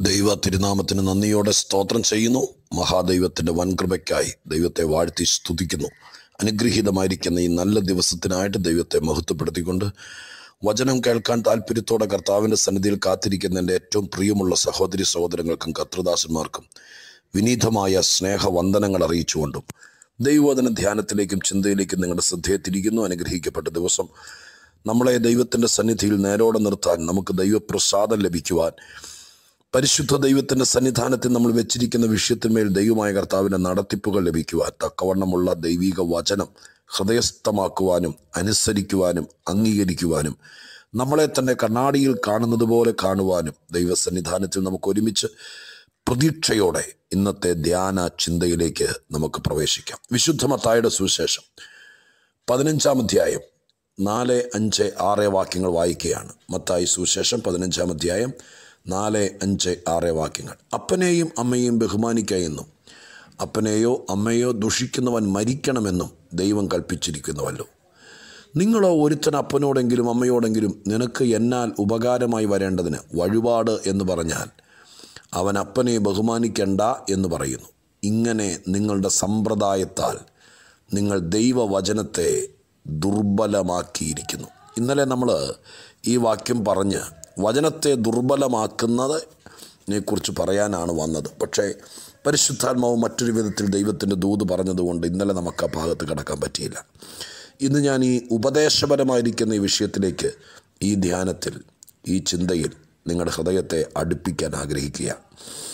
ദൈവ തിരുനാമത്തിന് നന്ദിയോടെ സ്തോത്രം ചെയ്യുന്നു മഹാദൈവത്തിൻ്റെ വൻകൃപയ്ക്കായി ദൈവത്തെ വാഴ്ത്തി സ്തുതിക്കുന്നു അനുഗ്രഹീതമായിരിക്കുന്ന ഈ നല്ല ദിവസത്തിനായിട്ട് ദൈവത്തെ മഹത്വപ്പെടുത്തിക്കൊണ്ട് വചനം കേൾക്കാൻ താല്പര്യത്തോടെ കർത്താവിൻ്റെ സന്നിധിയിൽ കാത്തിരിക്കുന്ന എൻ്റെ ഏറ്റവും പ്രിയമുള്ള സഹോദരി സഹോദരങ്ങൾക്കും കർത്തൃദാസന്മാർക്കും വിനീതമായ സ്നേഹവന്ദനങ്ങൾ അറിയിച്ചുകൊണ്ടും ദൈവവചന ധ്യാനത്തിലേക്കും ചിന്തയിലേക്കും നിങ്ങളുടെ ശ്രദ്ധയെ തിരിക്കുന്നു അനുഗ്രഹിക്കപ്പെട്ട ദിവസം നമ്മളെ ദൈവത്തിൻ്റെ സന്നിധിയിൽ നേരോടെ നിർത്താൻ നമുക്ക് ദൈവപ്രസാദം ലഭിക്കുവാൻ പരിശുദ്ധ ദൈവത്തിൻ്റെ സന്നിധാനത്തിൽ നമ്മൾ വെച്ചിരിക്കുന്ന വിഷയത്തിന്മേൽ ദൈവമായ കർത്താവിൻ്റെ നടത്തിപ്പുകൾ ലഭിക്കുവാൻ തക്കവണ്ണമുള്ള ദൈവിക വചനം ഹൃദയസ്ഥമാക്കുവാനും അനുസരിക്കുവാനും അംഗീകരിക്കുവാനും നമ്മളെ തന്നെ കണ്ണാടിയിൽ കാണുന്നത് പോലെ കാണുവാനും ദൈവസന്നിധാനത്തിൽ നമുക്ക് ഒരുമിച്ച് പ്രതീക്ഷയോടെ ഇന്നത്തെ ധ്യാന ചിന്തയിലേക്ക് നമുക്ക് പ്രവേശിക്കാം വിശുദ്ധ മത്തായുടെ സുവിശേഷം പതിനഞ്ചാം അധ്യായം നാല് അഞ്ച് ആറ് വാക്യങ്ങൾ വായിക്കുകയാണ് മത്തായി സുവിശേഷം പതിനഞ്ചാം അധ്യായം നാല് അഞ്ച് ആറ് വാക്യങ്ങൾ അപ്പനെയും അമ്മയെയും ബഹുമാനിക്കുക എന്നും അപ്പനെയോ അമ്മയോ ദുഷിക്കുന്നവൻ മരിക്കണമെന്നും ദൈവം കൽപ്പിച്ചിരിക്കുന്നുവല്ലോ നിങ്ങളോ ഒരുത്തൻ അപ്പനോടെങ്കിലും അമ്മയോടെങ്കിലും നിനക്ക് എന്നാൽ ഉപകാരമായി വരേണ്ടതിന് വഴിപാട് എന്ന് പറഞ്ഞാൽ അവൻ അപ്പനെ ബഹുമാനിക്കണ്ട എന്ന് പറയുന്നു ഇങ്ങനെ നിങ്ങളുടെ സമ്പ്രദായത്താൽ നിങ്ങൾ ദൈവവചനത്തെ ദുർബലമാക്കിയിരിക്കുന്നു ഇന്നലെ നമ്മൾ ഈ വാക്യം പറഞ്ഞ് വചനത്തെ ദുർബലമാക്കുന്നതിനെ കുറിച്ച് പറയാനാണ് വന്നത് പക്ഷേ പരിശുദ്ധാത്മാവ് മറ്റൊരു വിധത്തിൽ ദൈവത്തിൻ്റെ ദൂത് പറഞ്ഞതുകൊണ്ട് ഇന്നലെ നമുക്ക് ആ ഭാഗത്ത് കിടക്കാൻ പറ്റിയില്ല ഇന്ന് ഞാൻ ഈ ഉപദേശപരമായിരിക്കുന്ന ഈ വിഷയത്തിലേക്ക് ഈ ധ്യാനത്തിൽ ഈ ചിന്തയിൽ നിങ്ങളുടെ ഹൃദയത്തെ അടുപ്പിക്കാൻ ആഗ്രഹിക്കുകയാണ്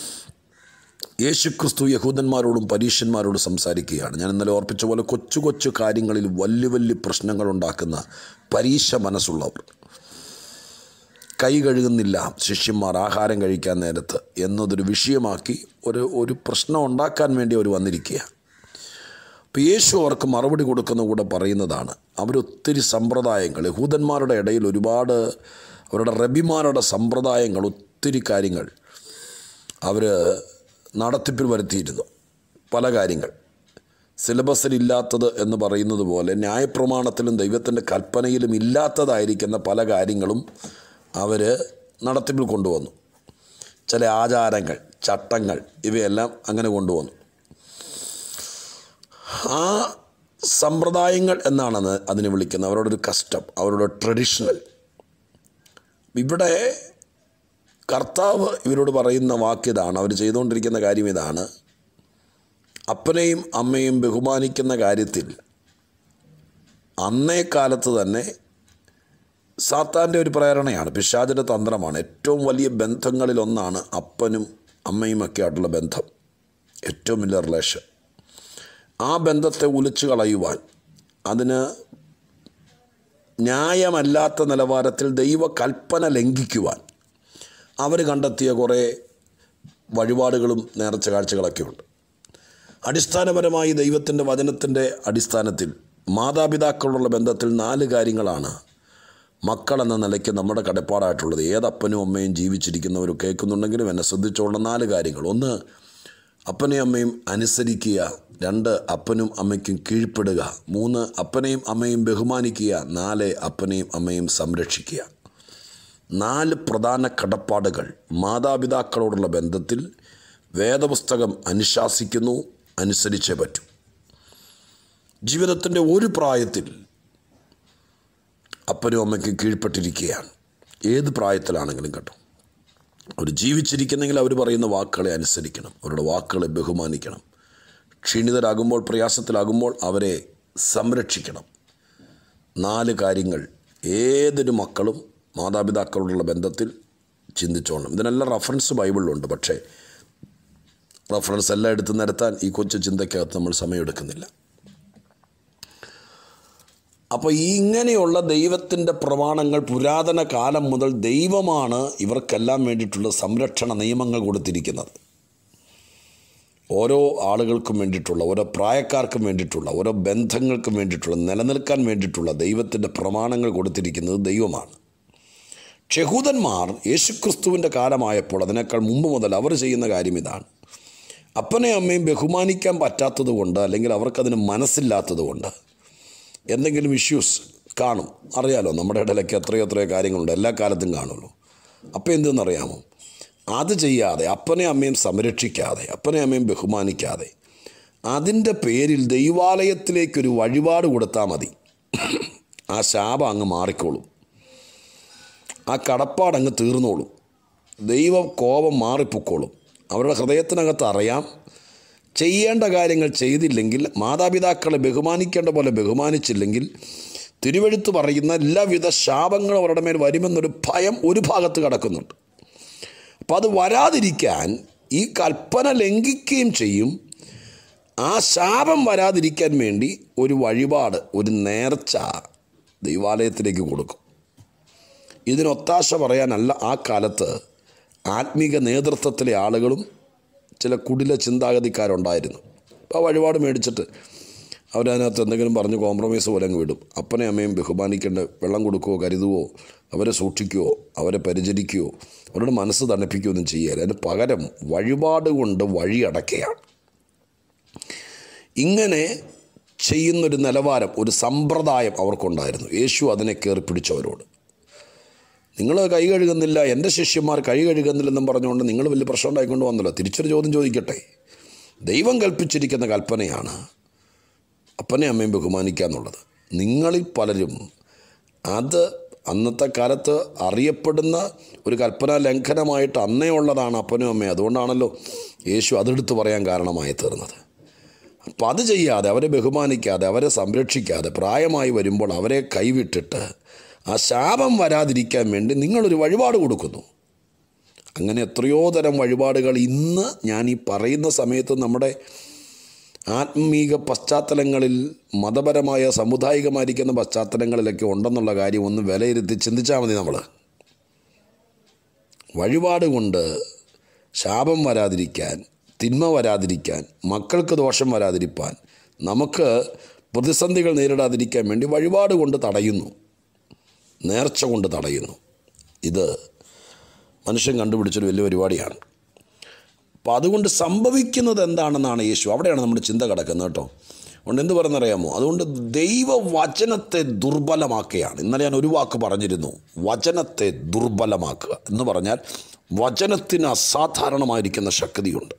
യേശുക്രിസ്തു യഹൂദന്മാരോടും പരീക്ഷന്മാരോടും സംസാരിക്കുകയാണ് ഞാൻ ഇന്നലെ ഓർപ്പിച്ച പോലെ കൊച്ചു കൊച്ചു കാര്യങ്ങളിൽ വലിയ വലിയ പ്രശ്നങ്ങൾ ഉണ്ടാക്കുന്ന പരീക്ഷ മനസ്സുള്ളവർ കൈ കഴുകുന്നില്ല ശിഷ്യന്മാർ ആഹാരം കഴിക്കാൻ നേരത്ത് എന്നതൊരു വിഷയമാക്കി ഒരു ഒരു പ്രശ്നം ഉണ്ടാക്കാൻ വേണ്ടി അവർ വന്നിരിക്കുക അപ്പോൾ യേശു അവർക്ക് മറുപടി കൊടുക്കുന്ന കൂടെ പറയുന്നതാണ് അവരൊത്തിരി സമ്പ്രദായങ്ങൾ യഹൂദന്മാരുടെ ഇടയിൽ ഒരുപാട് അവരുടെ റബിമാരുടെ സമ്പ്രദായങ്ങൾ ഒത്തിരി കാര്യങ്ങൾ അവർ നടത്തിപ്പിൽ വരുത്തിയിരുന്നു പല കാര്യങ്ങൾ സിലബസിലില്ലാത്തത് എന്ന് പറയുന്നത് പോലെ ന്യായപ്രമാണത്തിലും ദൈവത്തിൻ്റെ കൽപ്പനയിലും ഇല്ലാത്തതായിരിക്കുന്ന പല കാര്യങ്ങളും അവർ നടത്തിപ്പിൽ കൊണ്ടുവന്നു ചില ആചാരങ്ങൾ ചട്ടങ്ങൾ ഇവയെല്ലാം അങ്ങനെ കൊണ്ടുവന്നു ആ സമ്പ്രദായങ്ങൾ എന്നാണ് അതിനെ വിളിക്കുന്നത് അവരുടെ ഒരു കസ്റ്റം അവരുടെ ട്രഡീഷണൽ ഇവിടെ കർത്താവ് ഇവരോട് പറയുന്ന വാക്യതാണ് അവർ ചെയ്തുകൊണ്ടിരിക്കുന്ന കാര്യം ഇതാണ് അപ്പനെയും അമ്മയും ബഹുമാനിക്കുന്ന കാര്യത്തിൽ അന്നേ കാലത്ത് തന്നെ സാത്താൻ്റെ ഒരു പ്രേരണയാണ് പിശാചിൻ്റെ തന്ത്രമാണ് ഏറ്റവും വലിയ ബന്ധങ്ങളിലൊന്നാണ് അപ്പനും അമ്മയും ഒക്കെ ആയിട്ടുള്ള ബന്ധം ഏറ്റവും വലിയ റിലേഷൻ ആ ബന്ധത്തെ ഉലിച്ചു കളയുവാൻ അതിന് ന്യായമല്ലാത്ത നിലവാരത്തിൽ ദൈവകൽപ്പന ലംഘിക്കുവാൻ അവർ കണ്ടെത്തിയ കുറേ വഴിപാടുകളും നേർച്ച കാഴ്ചകളൊക്കെ ഉണ്ട് അടിസ്ഥാനപരമായി ദൈവത്തിൻ്റെ വചനത്തിൻ്റെ അടിസ്ഥാനത്തിൽ മാതാപിതാക്കളോടുള്ള ബന്ധത്തിൽ നാല് കാര്യങ്ങളാണ് മക്കൾ എന്ന നിലയ്ക്ക് നമ്മുടെ കടപ്പാടായിട്ടുള്ളത് ഏതപ്പനും അമ്മയും ജീവിച്ചിരിക്കുന്നവരും കേൾക്കുന്നുണ്ടെങ്കിലും എന്നെ ശ്രദ്ധിച്ചോളുന്ന നാല് കാര്യങ്ങൾ ഒന്ന് അപ്പനെയും അമ്മയും അനുസരിക്കുക രണ്ട് അപ്പനും അമ്മയ്ക്കും കീഴ്പ്പെടുക മൂന്ന് അപ്പനെയും അമ്മയും ബഹുമാനിക്കുക നാല് അപ്പനെയും അമ്മയും സംരക്ഷിക്കുക നാല് പ്രധാന കടപ്പാടുകൾ മാതാപിതാക്കളോടുള്ള ബന്ധത്തിൽ വേദപുസ്തകം അനുശാസിക്കുന്നു അനുസരിച്ചേ പറ്റൂ ജീവിതത്തിൻ്റെ ഒരു പ്രായത്തിൽ അപ്പനും അമ്മയ്ക്കും കീഴ്പ്പെട്ടിരിക്കുകയാണ് ഏത് പ്രായത്തിലാണെങ്കിലും കേട്ടോ അവർ ജീവിച്ചിരിക്കുന്നെങ്കിൽ അവർ പറയുന്ന വാക്കുകളെ അനുസരിക്കണം അവരുടെ വാക്കുകളെ ബഹുമാനിക്കണം ക്ഷീണിതരാകുമ്പോൾ പ്രയാസത്തിലാകുമ്പോൾ അവരെ സംരക്ഷിക്കണം നാല് കാര്യങ്ങൾ ഏതൊരു മക്കളും മാതാപിതാക്കളോടുള്ള ബന്ധത്തിൽ ചിന്തിച്ചോണം ഇതിനെല്ലാം റഫറൻസ് ബൈബിളിലുണ്ട് പക്ഷേ റഫറൻസ് എല്ലാം എടുത്ത് നിരത്താൻ ഈ കൊച്ചു ചിന്തയ്ക്കകത്ത് നമ്മൾ സമയമെടുക്കുന്നില്ല അപ്പോൾ ഈ ഇങ്ങനെയുള്ള ദൈവത്തിൻ്റെ പ്രമാണങ്ങൾ പുരാതന കാലം മുതൽ ദൈവമാണ് ഇവർക്കെല്ലാം വേണ്ടിയിട്ടുള്ള സംരക്ഷണ നിയമങ്ങൾ കൊടുത്തിരിക്കുന്നത് ഓരോ ആളുകൾക്കും വേണ്ടിയിട്ടുള്ള ഓരോ പ്രായക്കാർക്കും വേണ്ടിയിട്ടുള്ള ഓരോ ബന്ധങ്ങൾക്കും വേണ്ടിയിട്ടുള്ള നിലനിൽക്കാൻ വേണ്ടിയിട്ടുള്ള ദൈവത്തിൻ്റെ പ്രമാണങ്ങൾ കൊടുത്തിരിക്കുന്നത് ദൈവമാണ് യഹൂദന്മാർ യേശുക്രിസ്തുവിൻ്റെ കാലമായപ്പോൾ അതിനേക്കാൾ മുമ്പ് മുതൽ അവർ ചെയ്യുന്ന കാര്യം ഇതാണ് അപ്പനെ അമ്മയും ബഹുമാനിക്കാൻ പറ്റാത്തത് കൊണ്ട് അല്ലെങ്കിൽ അവർക്കതിന് മനസ്സില്ലാത്തത് കൊണ്ട് എന്തെങ്കിലും ഇഷ്യൂസ് കാണും അറിയാലോ നമ്മുടെ ഇടയിലൊക്കെ എത്രയോ എത്രയോ കാര്യങ്ങളുണ്ട് എല്ലാ കാലത്തും കാണുമല്ലോ അപ്പോൾ എന്തെന്നറിയാമോ അത് ചെയ്യാതെ അപ്പനെ അമ്മയും സംരക്ഷിക്കാതെ അപ്പനെ അമ്മയും ബഹുമാനിക്കാതെ അതിൻ്റെ പേരിൽ ദൈവാലയത്തിലേക്കൊരു വഴിപാട് കൊടുത്താൽ മതി ആ ശാപം അങ്ങ് മാറിക്കോളും ആ കടപ്പാടങ്ങ് തീർന്നോളും ദൈവം കോപം മാറിപ്പൊക്കോളും അവരുടെ ഹൃദയത്തിനകത്ത് അറിയാം ചെയ്യേണ്ട കാര്യങ്ങൾ ചെയ്തില്ലെങ്കിൽ മാതാപിതാക്കളെ ബഹുമാനിക്കേണ്ട പോലെ ബഹുമാനിച്ചില്ലെങ്കിൽ തിരുവഴുത്ത് പറയുന്ന എല്ലാവിധ ശാപങ്ങളും അവരുടെ മേൽ വരുമെന്നൊരു ഭയം ഒരു ഭാഗത്ത് കിടക്കുന്നുണ്ട് അപ്പം അത് വരാതിരിക്കാൻ ഈ കൽപ്പന ലംഘിക്കുകയും ചെയ്യും ആ ശാപം വരാതിരിക്കാൻ വേണ്ടി ഒരു വഴിപാട് ഒരു നേർച്ച ദൈവാലയത്തിലേക്ക് കൊടുക്കും ഇതിനൊത്താശ പറയാനല്ല ആ കാലത്ത് ആത്മീക നേതൃത്വത്തിലെ ആളുകളും ചില കുടില ചിന്താഗതിക്കാരുണ്ടായിരുന്നു അപ്പോൾ വഴിപാട് മേടിച്ചിട്ട് അവരതിനകത്ത് എന്തെങ്കിലും പറഞ്ഞ് കോംപ്രമൈസ് പോലെ അങ്ങ് വിടും അപ്പനെ അമ്മയും ബഹുമാനിക്കേണ്ട വെള്ളം കൊടുക്കുകയോ കരുതുവോ അവരെ സൂക്ഷിക്കുകയോ അവരെ പരിചരിക്കുകയോ അവരുടെ മനസ്സ് തണുപ്പിക്കുകയോ ഒന്നും ചെയ്യുകയില്ല അതിന് പകരം വഴിപാട് കൊണ്ട് വഴി അടക്കുകയാണ് ഇങ്ങനെ ചെയ്യുന്നൊരു നിലവാരം ഒരു സമ്പ്രദായം അവർക്കുണ്ടായിരുന്നു യേശു അതിനെ കയറി പിടിച്ചവരോട് നിങ്ങൾ കൈ കഴുകുന്നില്ല എൻ്റെ ശിഷ്യന്മാർ കൈ കഴുകുന്നില്ലെന്നും പറഞ്ഞുകൊണ്ട് നിങ്ങൾ വലിയ പ്രശ്നം ഉണ്ടായിക്കൊണ്ട് വന്നല്ലോ തിരിച്ചൊരു ചോദ്യം ചോദിക്കട്ടെ ദൈവം കൽപ്പിച്ചിരിക്കുന്ന കൽപ്പനയാണ് അപ്പനെ അമ്മയും ബഹുമാനിക്കുക എന്നുള്ളത് നിങ്ങളിൽ പലരും അത് അന്നത്തെ കാലത്ത് അറിയപ്പെടുന്ന ഒരു കൽപ്പനാ ലംഘനമായിട്ട് അന്നേ ഉള്ളതാണ് അപ്പനും അമ്മയും അതുകൊണ്ടാണല്ലോ യേശു അതെടുത്ത് പറയാൻ കാരണമായി തീർന്നത് അപ്പം അത് ചെയ്യാതെ അവരെ ബഹുമാനിക്കാതെ അവരെ സംരക്ഷിക്കാതെ പ്രായമായി വരുമ്പോൾ അവരെ കൈവിട്ടിട്ട് ആ ശാപം വരാതിരിക്കാൻ വേണ്ടി നിങ്ങളൊരു വഴിപാട് കൊടുക്കുന്നു അങ്ങനെ എത്രയോ തരം വഴിപാടുകൾ ഇന്ന് ഞാൻ ഈ പറയുന്ന സമയത്ത് നമ്മുടെ ആത്മീക പശ്ചാത്തലങ്ങളിൽ മതപരമായ സാമുദായികമായിരിക്കുന്ന പശ്ചാത്തലങ്ങളിലൊക്കെ ഉണ്ടെന്നുള്ള കാര്യം ഒന്ന് വിലയിരുത്തി ചിന്തിച്ചാൽ മതി നമ്മൾ വഴിപാട് കൊണ്ട് ശാപം വരാതിരിക്കാൻ തിന്മ വരാതിരിക്കാൻ മക്കൾക്ക് ദോഷം വരാതിരിക്കാൻ നമുക്ക് പ്രതിസന്ധികൾ നേരിടാതിരിക്കാൻ വേണ്ടി വഴിപാട് കൊണ്ട് തടയുന്നു നേർച്ച കൊണ്ട് തടയുന്നു ഇത് മനുഷ്യൻ കണ്ടുപിടിച്ചൊരു വലിയ പരിപാടിയാണ് അപ്പോൾ അതുകൊണ്ട് സംഭവിക്കുന്നത് എന്താണെന്നാണ് യേശു അവിടെയാണ് നമ്മുടെ ചിന്ത കിടക്കുന്നത് കേട്ടോ അതുകൊണ്ട് എന്ത് പറയുന്നറിയാമോ അതുകൊണ്ട് ദൈവവചനത്തെ ദുർബലമാക്കുകയാണ് ഇന്നലെ ഞാൻ ഒരു വാക്ക് പറഞ്ഞിരുന്നു വചനത്തെ ദുർബലമാക്കുക എന്ന് പറഞ്ഞാൽ വചനത്തിന് അസാധാരണമായിരിക്കുന്ന ശക്തിയുണ്ട്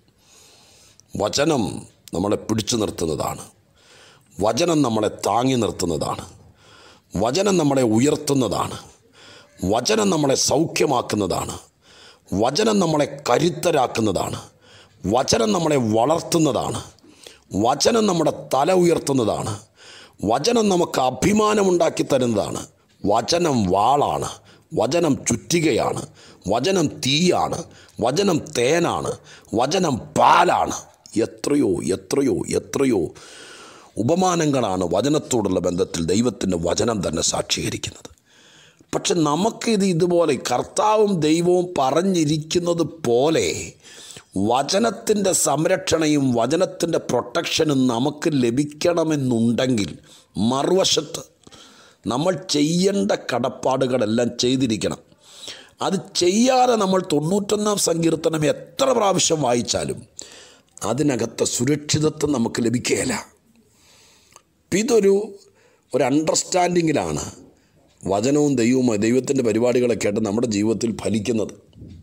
വചനം നമ്മളെ പിടിച്ചു നിർത്തുന്നതാണ് വചനം നമ്മളെ താങ്ങി നിർത്തുന്നതാണ് വചനം നമ്മളെ ഉയർത്തുന്നതാണ് വചനം നമ്മളെ സൗഖ്യമാക്കുന്നതാണ് വചനം നമ്മളെ കരുത്തരാക്കുന്നതാണ് വചനം നമ്മളെ വളർത്തുന്നതാണ് വചനം നമ്മുടെ തല ഉയർത്തുന്നതാണ് വചനം നമുക്ക് അഭിമാനമുണ്ടാക്കി തരുന്നതാണ് വചനം വാളാണ് വചനം ചുറ്റികയാണ് വചനം തീയാണ് വചനം തേനാണ് വചനം പാലാണ് എത്രയോ എത്രയോ എത്രയോ ഉപമാനങ്ങളാണ് വചനത്തോടുള്ള ബന്ധത്തിൽ ദൈവത്തിൻ്റെ വചനം തന്നെ സാക്ഷീകരിക്കുന്നത് പക്ഷെ നമുക്കിത് ഇതുപോലെ കർത്താവും ദൈവവും പറഞ്ഞിരിക്കുന്നത് പോലെ വചനത്തിൻ്റെ സംരക്ഷണയും വചനത്തിൻ്റെ പ്രൊട്ടക്ഷനും നമുക്ക് ലഭിക്കണമെന്നുണ്ടെങ്കിൽ മറുവശത്ത് നമ്മൾ ചെയ്യേണ്ട കടപ്പാടുകളെല്ലാം ചെയ്തിരിക്കണം അത് ചെയ്യാതെ നമ്മൾ തൊണ്ണൂറ്റൊന്നാം സങ്കീർത്തനം എത്ര പ്രാവശ്യം വായിച്ചാലും അതിനകത്തെ സുരക്ഷിതത്വം നമുക്ക് ലഭിക്കുകയില്ല അപ്പം ഇതൊരു ഒരു അണ്ടർസ്റ്റാൻഡിങ്ങിലാണ് വചനവും ദൈവവും ദൈവത്തിൻ്റെ പരിപാടികളൊക്കെ ആയിട്ട് നമ്മുടെ ജീവിതത്തിൽ ഫലിക്കുന്നത്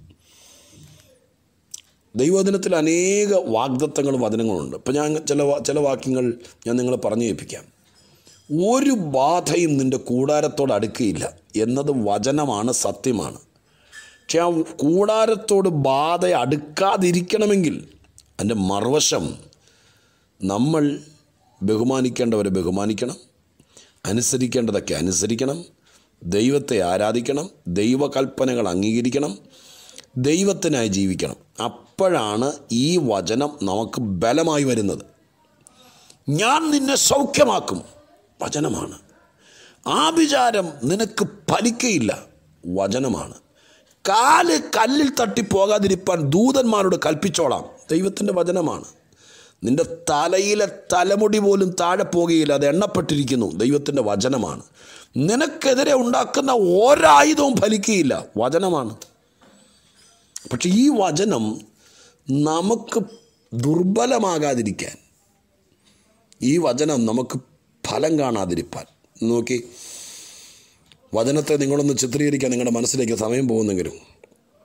ദൈവവചനത്തിൽ അനേക വാഗ്ദത്തങ്ങളും വചനങ്ങളുണ്ട് ഇപ്പം ഞാൻ ചില വാ- ചില വാക്യങ്ങൾ ഞാൻ നിങ്ങളെ പറഞ്ഞു കേൾപ്പിക്കാം ഒരു ബാധയും നിൻ്റെ കൂടാരത്തോട് അടുക്കുകയില്ല എന്നത് വചനമാണ് സത്യമാണ് പക്ഷെ ആ കൂടാരത്തോട് ബാധ അടുക്കാതിരിക്കണമെങ്കിൽ അതിൻ്റെ മറുവശം നമ്മൾ ബഹുമാനിക്കേണ്ടവരെ ബഹുമാനിക്കണം അനുസരിക്കേണ്ടതൊക്കെ അനുസരിക്കണം ദൈവത്തെ ആരാധിക്കണം ദൈവകൽപ്പനകൾ അംഗീകരിക്കണം ദൈവത്തിനായി ജീവിക്കണം അപ്പോഴാണ് ഈ വചനം നമുക്ക് ബലമായി വരുന്നത് ഞാൻ നിന്നെ സൗഖ്യമാക്കും വചനമാണ് ആ വിചാരം നിനക്ക് ഫലിക്കയില്ല വചനമാണ് കാല് കല്ലിൽ തട്ടി പോകാതിരിപ്പാൻ ദൂതന്മാരോട് കൽപ്പിച്ചോളാം ദൈവത്തിൻ്റെ വചനമാണ് നിന്റെ തലയിലെ തലമുടി പോലും താഴെ പോകുകയില്ല അത് എണ്ണപ്പെട്ടിരിക്കുന്നു ദൈവത്തിൻ്റെ വചനമാണ് നിനക്കെതിരെ ഉണ്ടാക്കുന്ന ഒരായുധവും ഫലിക്കുകയില്ല വചനമാണ് പക്ഷെ ഈ വചനം നമുക്ക് ദുർബലമാകാതിരിക്കാൻ ഈ വചനം നമുക്ക് ഫലം കാണാതിരിപ്പാൻ നോക്കി വചനത്തെ നിങ്ങളൊന്ന് ചിത്രീകരിക്കാൻ നിങ്ങളുടെ മനസ്സിലേക്ക് സമയം പോകുന്നെങ്കിലും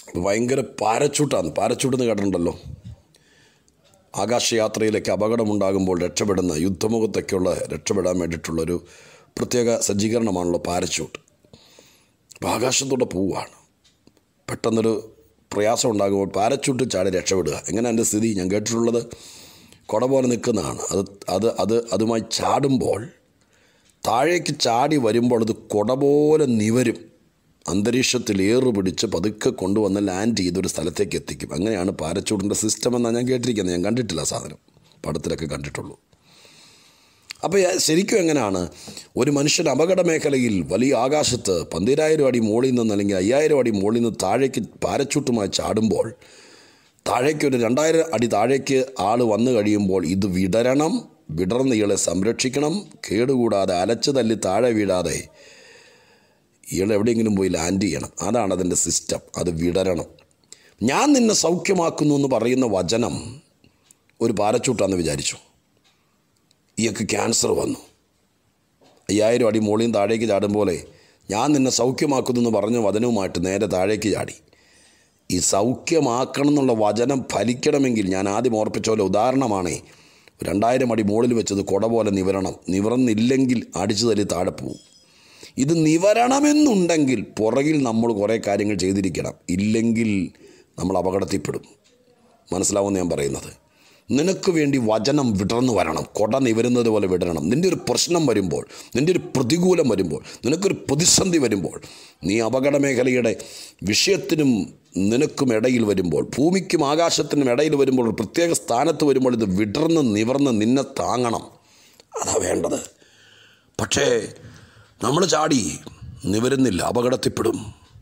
ഭയങ്കര പാരച്ചൂട്ടാണ് പാരച്ചൂട്ട് എന്ന് കേട്ടിട്ടുണ്ടല്ലോ ആകാശയാത്രയിലേക്ക് അപകടമുണ്ടാകുമ്പോൾ രക്ഷപ്പെടുന്ന യുദ്ധമുഖത്തൊക്കെയുള്ള രക്ഷപ്പെടാൻ വേണ്ടിയിട്ടുള്ളൊരു പ്രത്യേക സജ്ജീകരണമാണല്ലോ പാരച്ചൂട്ട് അപ്പോൾ ആകാശത്തൂടെ പോവുകയാണ് പെട്ടെന്നൊരു പ്രയാസം ഉണ്ടാകുമ്പോൾ പാരച്ചൂട്ട് ചാടി രക്ഷപ്പെടുക എങ്ങനെ എൻ്റെ സ്ഥിതി ഞാൻ കേട്ടിട്ടുള്ളത് കുട പോലെ നിൽക്കുന്നതാണ് അത് അത് അത് അതുമായി ചാടുമ്പോൾ താഴേക്ക് ചാടി വരുമ്പോൾ അത് കുട പോലെ നിവരും അന്തരീക്ഷത്തിൽ ഏറ് പിടിച്ച് പതുക്കെ കൊണ്ടുവന്ന് ലാൻഡ് ചെയ്തൊരു സ്ഥലത്തേക്ക് എത്തിക്കും അങ്ങനെയാണ് പാരച്ചൂട്ടിൻ്റെ സിസ്റ്റം എന്നാണ് ഞാൻ കേട്ടിരിക്കുന്നത് ഞാൻ കണ്ടിട്ടില്ല ആ സാധനം പടത്തിലൊക്കെ കണ്ടിട്ടുള്ളൂ അപ്പോൾ ശരിക്കും എങ്ങനെയാണ് ഒരു മനുഷ്യൻ അപകട മേഖലയിൽ വലിയ ആകാശത്ത് പന്തിരായിരം അടി മുകളിൽ നിന്ന് അല്ലെങ്കിൽ അയ്യായിരം അടി മുകളിൽ നിന്ന് താഴേക്ക് പാരച്ചൂട്ടുമായി ചാടുമ്പോൾ താഴേക്ക് ഒരു രണ്ടായിരം അടി താഴേക്ക് ആൾ വന്നു കഴിയുമ്പോൾ ഇത് വിടരണം വിടർന്ന് ഇയാളെ സംരക്ഷിക്കണം കേടുകൂടാതെ അലച്ചു തല്ലി താഴെ വീഴാതെ ഇയാൾ എവിടെയെങ്കിലും പോയി ലാൻഡ് ചെയ്യണം അതാണ് അതിൻ്റെ സിസ്റ്റം അത് വിടരണം ഞാൻ നിന്നെ സൗഖ്യമാക്കുന്നു എന്ന് പറയുന്ന വചനം ഒരു പാരച്ചൂട്ടാന്ന് വിചാരിച്ചു ഇയാൾക്ക് ക്യാൻസർ വന്നു അയ്യായിരം അടി മുകളിൽ താഴേക്ക് ചാടും പോലെ ഞാൻ നിന്നെ സൗഖ്യമാക്കുന്നു എന്ന് പറഞ്ഞ വചനവുമായിട്ട് നേരെ താഴേക്ക് ചാടി ഈ സൗഖ്യമാക്കണം എന്നുള്ള വചനം ഫലിക്കണമെങ്കിൽ ഞാൻ ആദ്യം ഓർപ്പിച്ച പോലെ ഉദാഹരണമാണേ രണ്ടായിരം അടി മുകളിൽ വെച്ചത് കുട പോലെ നിവരണം നിവർന്നില്ലെങ്കിൽ അടിച്ചു തല്ലി താഴെ പോവും ഇത് നിവരണമെന്നുണ്ടെങ്കിൽ പുറകിൽ നമ്മൾ കുറേ കാര്യങ്ങൾ ചെയ്തിരിക്കണം ഇല്ലെങ്കിൽ നമ്മൾ അപകടത്തിൽപ്പെടും മനസ്സിലാവുമെന്ന് ഞാൻ പറയുന്നത് നിനക്ക് വേണ്ടി വചനം വിടർന്നു വരണം കൊട നിവരുന്നത് പോലെ വിടരണം നിൻ്റെ ഒരു പ്രശ്നം വരുമ്പോൾ നിൻ്റെ ഒരു പ്രതികൂലം വരുമ്പോൾ നിനക്കൊരു പ്രതിസന്ധി വരുമ്പോൾ നീ അപകട മേഖലയുടെ വിഷയത്തിനും നിനക്കും ഇടയിൽ വരുമ്പോൾ ഭൂമിക്കും ആകാശത്തിനും ഇടയിൽ വരുമ്പോൾ ഒരു പ്രത്യേക സ്ഥാനത്ത് വരുമ്പോൾ ഇത് വിടർന്ന് നിവർന്ന് നിന്നെ താങ്ങണം അതാ വേണ്ടത് പക്ഷേ നമ്മൾ ചാടി നിവരുന്നില്ല അപകടത്തിൽപ്പെടും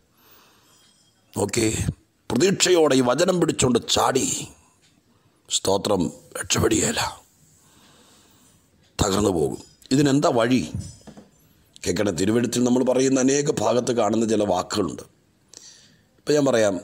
ഓക്കെ പ്രതീക്ഷയോടെ ഈ വചനം പിടിച്ചുകൊണ്ട് ചാടി സ്തോത്രം രക്ഷപ്പെടുകയില്ല തകർന്നു പോകും ഇതിനെന്താ വഴി കേൾക്കണേ തിരുവഴുത്തിൽ നമ്മൾ പറയുന്ന അനേക ഭാഗത്ത് കാണുന്ന ചില വാക്കുകളുണ്ട് ഇപ്പം ഞാൻ പറയാം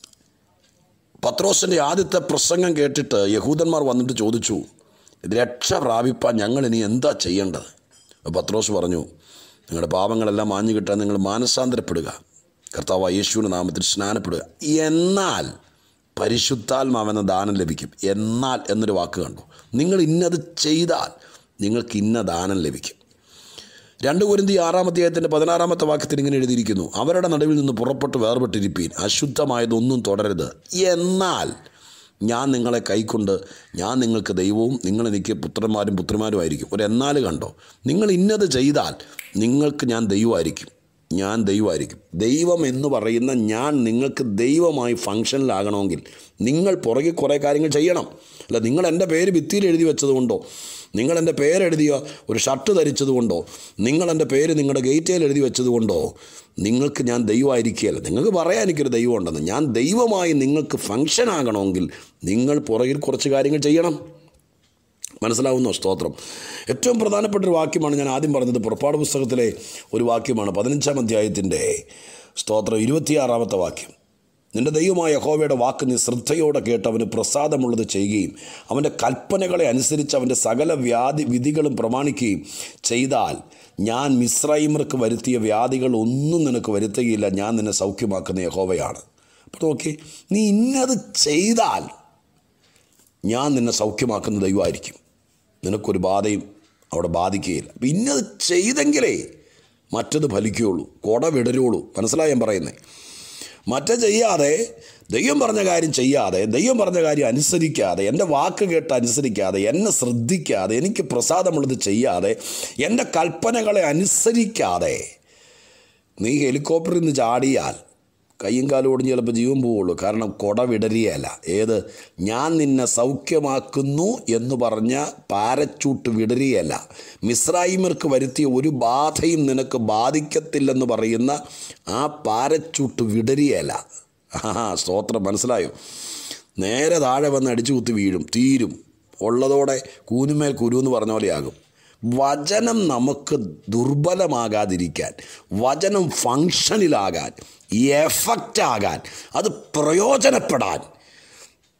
പത്രോസിൻ്റെ ആദ്യത്തെ പ്രസംഗം കേട്ടിട്ട് യഹൂദന്മാർ വന്നിട്ട് ചോദിച്ചു രക്ഷ പ്രാപിപ്പാൻ ഞങ്ങൾ ഇനി എന്താ ചെയ്യേണ്ടത് അപ്പോൾ പത്രോസ് പറഞ്ഞു നിങ്ങളുടെ പാപങ്ങളെല്ലാം മാഞ്ഞു കിട്ടാൻ നിങ്ങൾ മാനസാന്തരപ്പെടുക കർത്താവ് യേശുവിൻ്റെ നാമത്തിൽ സ്നാനപ്പെടുക എന്നാൽ പരിശുദ്ധാത്മാവെന്ന ദാനം ലഭിക്കും എന്നാൽ എന്നൊരു വാക്ക് കണ്ടു നിങ്ങൾ ഇന്നത് ചെയ്താൽ നിങ്ങൾക്ക് ഇന്ന ദാനം ലഭിക്കും രണ്ട് കുരുന്തി ആറാം അധ്യായത്തിൻ്റെ പതിനാറാമത്തെ വാക്യത്തിൽ ഇങ്ങനെ എഴുതിയിരിക്കുന്നു അവരുടെ നടുവിൽ നിന്ന് പുറപ്പെട്ട് വേർപെട്ടിരിപ്പീൻ അശുദ്ധമായതൊന്നും തുടരരുത് എന്നാൽ ഞാൻ നിങ്ങളെ കൈക്കൊണ്ട് ഞാൻ നിങ്ങൾക്ക് ദൈവവും നിങ്ങൾ എനിക്ക് പുത്രന്മാരും പുത്രിമാരുമായിരിക്കും ഒരു എന്നാൽ കണ്ടോ നിങ്ങൾ ഇന്നത് ചെയ്താൽ നിങ്ങൾക്ക് ഞാൻ ദൈവമായിരിക്കും ഞാൻ ദൈവമായിരിക്കും ദൈവം എന്ന് പറയുന്ന ഞാൻ നിങ്ങൾക്ക് ദൈവമായി ഫങ്ഷനിലാകണമെങ്കിൽ നിങ്ങൾ പുറകെ കുറേ കാര്യങ്ങൾ ചെയ്യണം അല്ല നിങ്ങൾ എൻ്റെ പേര് ഭിത്തിയിൽ എഴുതി വെച്ചതുകൊണ്ടോ നിങ്ങൾ എൻ്റെ പേരെഴുതിയ ഒരു ഷർട്ട് ധരിച്ചതുകൊണ്ടോ നിങ്ങൾ എൻ്റെ പേര് നിങ്ങളുടെ ഗേറ്റയിൽ എഴുതി വെച്ചതുകൊണ്ടോ നിങ്ങൾക്ക് ഞാൻ ദൈവമായിരിക്കുകയല്ല നിങ്ങൾക്ക് പറയാൻ എനിക്കൊരു ദൈവം ഉണ്ടെന്ന് ഞാൻ ദൈവമായി നിങ്ങൾക്ക് ഫങ്ഷൻ ആകണമെങ്കിൽ നിങ്ങൾ പുറകിൽ കുറച്ച് കാര്യങ്ങൾ ചെയ്യണം മനസ്സിലാവുന്നോ സ്തോത്രം ഏറ്റവും പ്രധാനപ്പെട്ട ഒരു വാക്യമാണ് ഞാൻ ആദ്യം പറഞ്ഞത് പുറപ്പാട് പുസ്തകത്തിലെ ഒരു വാക്യമാണ് പതിനഞ്ചാം അധ്യായത്തിൻ്റെ സ്തോത്രം ഇരുപത്തിയാറാമത്തെ വാക്യം നിന്റെ ദൈവമായ യഹോവയുടെ വാക്ക് നീ ശ്രദ്ധയോടെ കേട്ട് അവന് പ്രസാദമുള്ളത് ചെയ്യുകയും അവൻ്റെ കൽപ്പനകളെ അനുസരിച്ച് അവൻ്റെ സകല വ്യാധി വിധികളും പ്രമാണിക്കുകയും ചെയ്താൽ ഞാൻ മിശ്രൈമർക്ക് വരുത്തിയ വ്യാധികൾ ഒന്നും നിനക്ക് വരുത്തുകയില്ല ഞാൻ നിന്നെ സൗഖ്യമാക്കുന്ന യഹോവയാണ് അപ്പോൾ നോക്കി നീ ഇന്നത് ചെയ്താൽ ഞാൻ നിന്നെ സൗഖ്യമാക്കുന്ന ദൈവമായിരിക്കും നിനക്കൊരു ബാധയും അവിടെ ബാധിക്കുകയില്ല അപ്പം ഇന്നത് ചെയ്തെങ്കിലേ മറ്റത് ഫലിക്കുകയുള്ളൂ കൊട വിടരുള്ളൂ മനസ്സിലായി ഞാൻ പറയുന്നത് മറ്റേ ചെയ്യാതെ ദൈവം പറഞ്ഞ കാര്യം ചെയ്യാതെ ദൈവം പറഞ്ഞ കാര്യം അനുസരിക്കാതെ എൻ്റെ വാക്ക് കേട്ട് അനുസരിക്കാതെ എന്നെ ശ്രദ്ധിക്കാതെ എനിക്ക് പ്രസാദമുള്ളത് ചെയ്യാതെ എൻ്റെ കൽപ്പനകളെ അനുസരിക്കാതെ നീ ഹെലികോപ്റ്ററിൽ നിന്ന് ചാടിയാൽ കയ്യും കാലും ഓടിഞ്ഞ് ചിലപ്പോൾ ജീവൻ പോവുള്ളൂ കാരണം കൊട വിടരുകയല്ല ഏത് ഞാൻ നിന്നെ സൗഖ്യമാക്കുന്നു എന്ന് പറഞ്ഞ പാരച്ചൂട്ട് വിടരുകയല്ല മിസ്രൈമർക്ക് വരുത്തിയ ഒരു ബാധയും നിനക്ക് ബാധിക്കത്തില്ലെന്ന് പറയുന്ന ആ പാരച്ചൂട്ട് വിടരുകയല്ല ആ സ്തോത്രം മനസ്സിലായോ നേരെ താഴെ വന്ന് അടിച്ചു കുത്തി വീഴും തീരും ഉള്ളതോടെ കൂനുമേൽ കുരു എന്ന് പറഞ്ഞ പോലെയാകും വചനം നമുക്ക് ദുർബലമാകാതിരിക്കാൻ വചനം ഫങ്ഷനിലാകാൻ എഫക്റ്റ് ആകാൻ അത് പ്രയോജനപ്പെടാൻ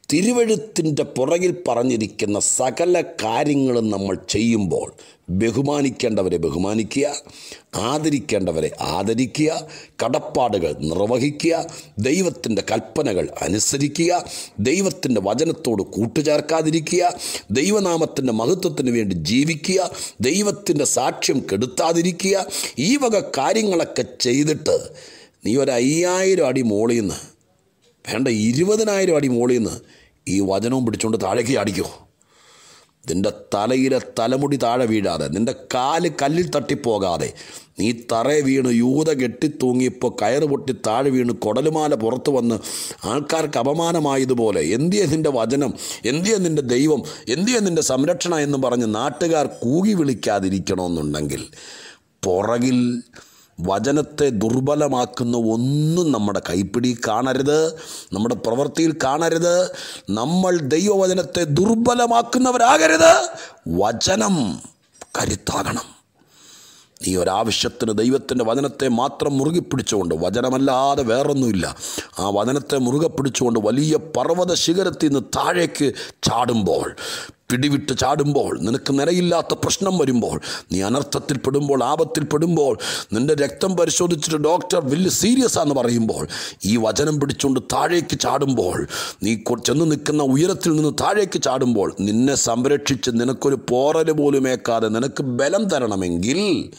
തിരുവഴുത്തിൻ്റെ പുറകിൽ പറഞ്ഞിരിക്കുന്ന സകല കാര്യങ്ങളും നമ്മൾ ചെയ്യുമ്പോൾ ബഹുമാനിക്കേണ്ടവരെ ബഹുമാനിക്കുക ആദരിക്കേണ്ടവരെ ആദരിക്കുക കടപ്പാടുകൾ നിർവഹിക്കുക ദൈവത്തിൻ്റെ കൽപ്പനകൾ അനുസരിക്കുക ദൈവത്തിൻ്റെ വചനത്തോട് കൂട്ടുചേർക്കാതിരിക്കുക ദൈവനാമത്തിൻ്റെ മഹത്വത്തിന് വേണ്ടി ജീവിക്കുക ദൈവത്തിൻ്റെ സാക്ഷ്യം കെടുത്താതിരിക്കുക ഈ വക കാര്യങ്ങളൊക്കെ ചെയ്തിട്ട് നീ ഒരു അയ്യായിരം അടി മോളിൽ നിന്ന് വേണ്ട ഇരുപതിനായിരം അടി മോളിൽ നിന്ന് ഈ വചനവും പിടിച്ചുകൊണ്ട് താഴേക്ക് ചാടിക്കോ നിൻ്റെ തലയിലെ തലമുടി താഴെ വീഴാതെ നിൻ്റെ കാല് കല്ലിൽ തട്ടിപ്പോകാതെ നീ തറയെ വീണ് യൂത കെട്ടിത്തൂങ്ങിയപ്പോൾ കയറ് പൊട്ടി താഴെ വീണ് കൊടലുമാല പുറത്തു വന്ന് ആൾക്കാർക്ക് അപമാനമായതുപോലെ എന്തിയ നിൻ്റെ വചനം എന്തിയ നിൻ്റെ ദൈവം എന്തിയ നിൻ്റെ സംരക്ഷണ എന്ന് പറഞ്ഞ് നാട്ടുകാർ കൂകി വിളിക്കാതിരിക്കണമെന്നുണ്ടെങ്കിൽ പുറകിൽ വചനത്തെ ദുർബലമാക്കുന്ന ഒന്നും നമ്മുടെ കൈപ്പിടി കാണരുത് നമ്മുടെ പ്രവൃത്തിയിൽ കാണരുത് നമ്മൾ ദൈവവചനത്തെ ദുർബലമാക്കുന്നവരാകരുത് വചനം കരുത്താകണം നീ ഒരാവശ്യത്തിന് ദൈവത്തിൻ്റെ വചനത്തെ മാത്രം മുറുകെ പിടിച്ചുകൊണ്ട് വചനമല്ലാതെ വേറൊന്നുമില്ല ആ വചനത്തെ മുറുകെ പിടിച്ചുകൊണ്ട് വലിയ പർവ്വത ശിഖരത്തിൽ നിന്ന് താഴേക്ക് ചാടുമ്പോൾ പിടിവിട്ട് ചാടുമ്പോൾ നിനക്ക് നിലയില്ലാത്ത പ്രശ്നം വരുമ്പോൾ നീ അനർത്ഥത്തിൽ പെടുമ്പോൾ ആപത്തിൽ പെടുമ്പോൾ നിൻ്റെ രക്തം പരിശോധിച്ചിട്ട് ഡോക്ടർ വലിയ സീരിയസ് ആണെന്ന് പറയുമ്പോൾ ഈ വചനം പിടിച്ചുകൊണ്ട് താഴേക്ക് ചാടുമ്പോൾ നീ കൊ- ചെന്ന് നിൽക്കുന്ന ഉയരത്തിൽ നിന്ന് താഴേക്ക് ചാടുമ്പോൾ നിന്നെ സംരക്ഷിച്ച് നിനക്കൊരു പോറൽ പോലും ഏക്കാതെ നിനക്ക് ബലം തരണമെങ്കിൽ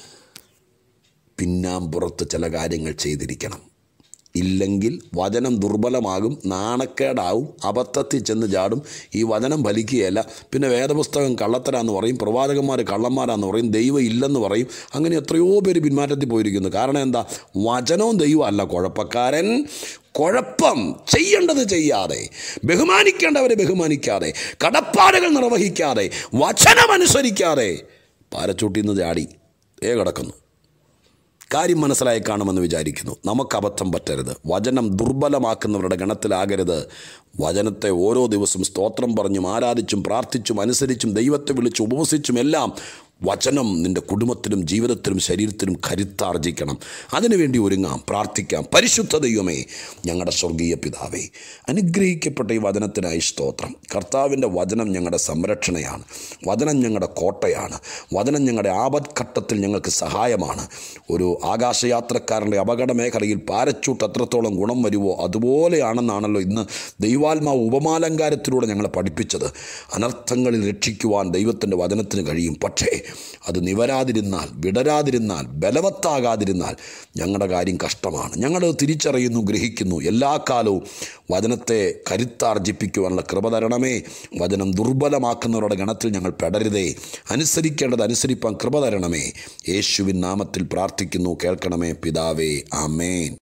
പിന്നാമ്പുറത്ത് ചില കാര്യങ്ങൾ ചെയ്തിരിക്കണം ഇല്ലെങ്കിൽ വചനം ദുർബലമാകും നാണക്കേടാവും അബദ്ധത്തിൽ ചെന്ന് ചാടും ഈ വചനം ഫലിക്കുകയല്ല പിന്നെ വേദപുസ്തകം കള്ളത്തരാന്ന് പറയും പ്രവാചകന്മാർ കള്ളന്മാരാന്ന് പറയും ദൈവം ഇല്ലെന്ന് പറയും അങ്ങനെ എത്രയോ പേര് പിന്മാറ്റത്തിൽ പോയിരിക്കുന്നു കാരണം എന്താ വചനവും ദൈവമല്ല കുഴപ്പക്കാരൻ കുഴപ്പം ചെയ്യേണ്ടത് ചെയ്യാതെ ബഹുമാനിക്കേണ്ടവരെ ബഹുമാനിക്കാതെ കടപ്പാടുകൾ നിർവഹിക്കാതെ വചനമനുസരിക്കാതെ പാരച്ചൂട്ടിൽ നിന്ന് ചാടി ഏ കിടക്കുന്നു കാര്യം മനസ്സിലായി കാണുമെന്ന് വിചാരിക്കുന്നു നമുക്ക് അബദ്ധം പറ്റരുത് വചനം ദുർബലമാക്കുന്നവരുടെ ഗണത്തിലാകരുത് വചനത്തെ ഓരോ ദിവസവും സ്തോത്രം പറഞ്ഞും ആരാധിച്ചും പ്രാർത്ഥിച്ചും അനുസരിച്ചും ദൈവത്തെ വിളിച്ചും ഉപവസിച്ചും എല്ലാം വചനം നിൻ്റെ കുടുംബത്തിലും ജീവിതത്തിലും ശരീരത്തിലും കരുത്താർജിക്കണം അതിനുവേണ്ടി ഒരുങ്ങാം പ്രാർത്ഥിക്കാം പരിശുദ്ധ ദൈവമേ ഞങ്ങളുടെ സ്വർഗീയ പിതാവേ അനുഗ്രഹിക്കപ്പെട്ട ഈ വചനത്തിനായി സ്തോത്രം കർത്താവിൻ്റെ വചനം ഞങ്ങളുടെ സംരക്ഷണയാണ് വചനം ഞങ്ങളുടെ കോട്ടയാണ് വചനം ഞങ്ങളുടെ ആപത്ഘട്ടത്തിൽ ഞങ്ങൾക്ക് സഹായമാണ് ഒരു ആകാശയാത്രക്കാരൻ്റെ അപകട മേഖലയിൽ പാരച്ചൂട്ട് എത്രത്തോളം ഗുണം വരുമോ അതുപോലെയാണെന്നാണല്ലോ ഇന്ന് ദൈവാത്മാവ് ഉപമാലങ്കാരത്തിലൂടെ ഞങ്ങളെ പഠിപ്പിച്ചത് അനർത്ഥങ്ങളിൽ രക്ഷിക്കുവാൻ ദൈവത്തിൻ്റെ വചനത്തിന് കഴിയും പക്ഷേ അത് നിവരാതിരുന്നാൽ വിടരാതിരുന്നാൽ ബലവത്താകാതിരുന്നാൽ ഞങ്ങളുടെ കാര്യം കഷ്ടമാണ് ഞങ്ങളത് തിരിച്ചറിയുന്നു ഗ്രഹിക്കുന്നു എല്ലാ കാലവും വചനത്തെ കരുത്താർജിപ്പിക്കുവാനുള്ള കൃപ തരണമേ വചനം ദുർബലമാക്കുന്നവരുടെ ഗണത്തിൽ ഞങ്ങൾ പെടരുതേ അനുസരിക്കേണ്ടത് അനുസരിപ്പാൻ കൃപ തരണമേ യേശുവിൻ നാമത്തിൽ പ്രാർത്ഥിക്കുന്നു കേൾക്കണമേ പിതാവേ ആമേൻ